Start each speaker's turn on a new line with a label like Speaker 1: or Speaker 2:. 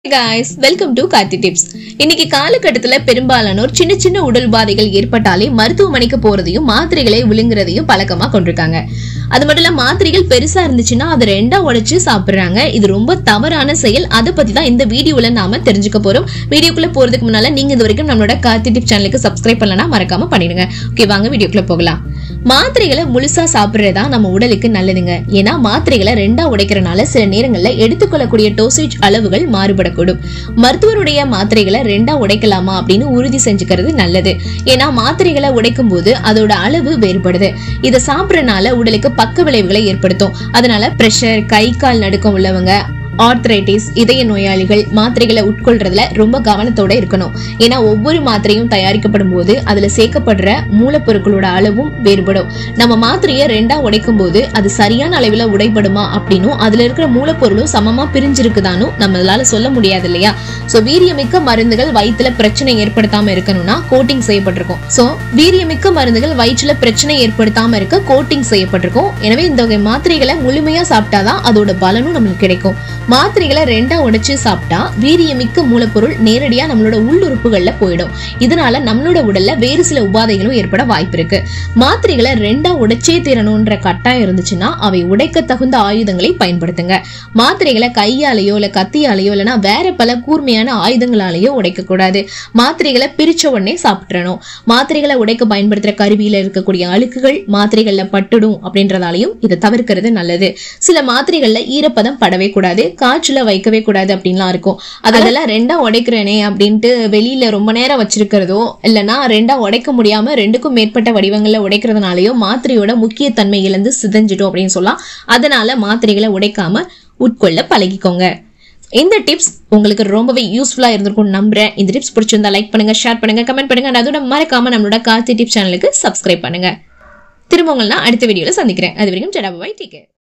Speaker 1: guys welcome to Karthi tips இன்னைக்கு காலகட்டத்துல பெரும்பாலானோர் சின்ன சின்ன உடல் உபாதைகள் ஏற்பட்டாலே மருத்துவமனைக்கு போறதையும் மாத்திரைகளை விழுங்குறதையும் பழக்கமா கொண்டிருக்காங்க அது மட்டும் இல்ல மாத்திரைகள் பெருசா இருந்துச்சுன்னா அதை ரெண்டா உடைச்சு சாப்பிடுறாங்க இது ரொம்ப தவறான செயல் அதை பத்தி தான் இந்த வீடியோல நாம தெரிஞ்சுக்க போறோம் வீடியோக்குள்ள போறதுக்கு முன்னால நீங்க இது வரைக்கும் நம்மளோட கார்த்தி டிப் சேனலுக்கு சப்ஸ்கிரைப் பண்ணலனா மறக்காம பண்ணிடுங்க ஓகே வாங்க வீடியோக்குள்ள போகலாம் மாத்திரைகளை முழுசா சாப்பிடுறதா நம்ம உடலுக்கு நல்லதுங்க ஏன்னா மாத்திரைகளை ரெண்டா உடைக்கிறனால சில நேரங்கள்ல எடுத்துக்கொள்ளக்கூடிய டோசேஜ் அளவுகள் மாறுபடக்கூடும் மருத்துவருடைய மாத்திரைகளை ரெண்டா உடைக்கலாமா அப்படின்னு உறுதி செஞ்சுக்கிறது நல்லது ஏன்னா மாத்திரைகளை உடைக்கும் போது அதோட அளவு வேறுபடுது இதை சாப்பிடறனால உடலுக்கு பக்க விளைவுகளை ஏற்படுத்தும் அதனால பிரஷர் கை கால் நடுக்கம் உள்ளவங்க ஆர்த்ரைட்டிஸ் இதய நோயாளிகள் மாத்திரைகளை உட்கொள்றதுல ரொம்ப கவனத்தோட இருக்கணும் ஏன்னா ஒவ்வொரு மாத்திரையும் தயாரிக்கப்படும் போது அதுல சேர்க்கப்படுற மூலப்பொருட்களோட அளவும் வேறுபடும் நம்ம மாத்திரையை ரெண்டா உடைக்கும் போது அது சரியான அளவுல உடைபடுமா அப்படின்னும் அதுல இருக்கிற மூலப்பொருளும் சமமா பிரிஞ்சிருக்குதானும் நம்மளால சொல்ல முடியாது இல்லையா சோ வீரியமிக்க மருந்துகள் வயிற்றுல பிரச்சனை ஏற்படுத்தாம இருக்கணும்னா கோட்டிங் செய்யப்பட்டிருக்கும் சோ வீரியமிக்க மருந்துகள் வயிற்றுல பிரச்சனை ஏற்படுத்தாம இருக்க கோட்டிங் செய்யப்பட்டிருக்கும் எனவே இந்த வகை மாத்திரைகளை முழுமையா சாப்பிட்டாதான் அதோட பலனும் நம்மளுக்கு கிடைக்கும் மாத்திரைகளை ரெண்டா உடைச்சு சாப்பிட்டா வீரியமிக்க மூலப்பொருள் நேரடியா நம்மளோட உள்ளுறுப்புகள்ல போயிடும் இதனால நம்மளோட உடல்ல வேறு சில உபாதைகளும் ஏற்பட வாய்ப்பு இருக்கு மாத்திரைகளை ரெண்டா உடைச்சே தீரணும்ன்ற கட்டாயம் இருந்துச்சுன்னா அவை உடைக்க தகுந்த ஆயுதங்களை பயன்படுத்துங்க மாத்திரைகளை கையாலேயோ இல்ல கத்தியாலேயோ இல்லைன்னா வேற பல கூர்மையான ஆயுதங்களாலேயோ உடைக்க கூடாது மாத்திரைகளை பிரிச்ச உடனே சாப்பிட்றணும் மாத்திரைகளை உடைக்க பயன்படுத்துற கருவியில இருக்கக்கூடிய அழுக்குகள் மாத்திரைகள்ல பட்டுடும் அப்படின்றதாலையும் இதை தவிர்க்கிறது நல்லது சில மாத்திரைகள்ல ஈரப்பதம் படவே கூடாது காற்றுல வைக்கவே கூடாது அப்படின்லாம் இருக்கும் அதெல்லாம் ரெண்டா உடைக்கிறேனே அப்படின்ட்டு வெளியில ரொம்ப நேரம் வச்சிருக்கிறதோ இல்லைன்னா ரெண்டா உடைக்க முடியாம ரெண்டுக்கும் மேற்பட்ட வடிவங்கள்ல உடைக்கிறதுனாலயோ மாத்திரையோட முக்கிய தன்மை இழந்து சிதைஞ்சிடும் அப்படின்னு சொல்லலாம் அதனால மாத்திரைகளை உடைக்காம உட்கொள்ள பழகிக்கோங்க இந்த டிப்ஸ் உங்களுக்கு ரொம்பவே யூஸ்ஃபுல்லா இருந்திருக்கும் நம்புறேன் இந்த டிப்ஸ் பிடிச்சிருந்தா லைக் பண்ணுங்க ஷேர் பண்ணுங்க கமெண்ட் பண்ணுங்க and அதோட மறக்காம நம்மளோட கார்த்தி டிப் சேனலுக்கு சப்ஸ்கிரைப் பண்ணுங்க திரும்ப உங்களை நான் அடுத்த வீடியோல சந்திக்கிறேன் அது வரைக்கும் ஜடா பாய் டேக்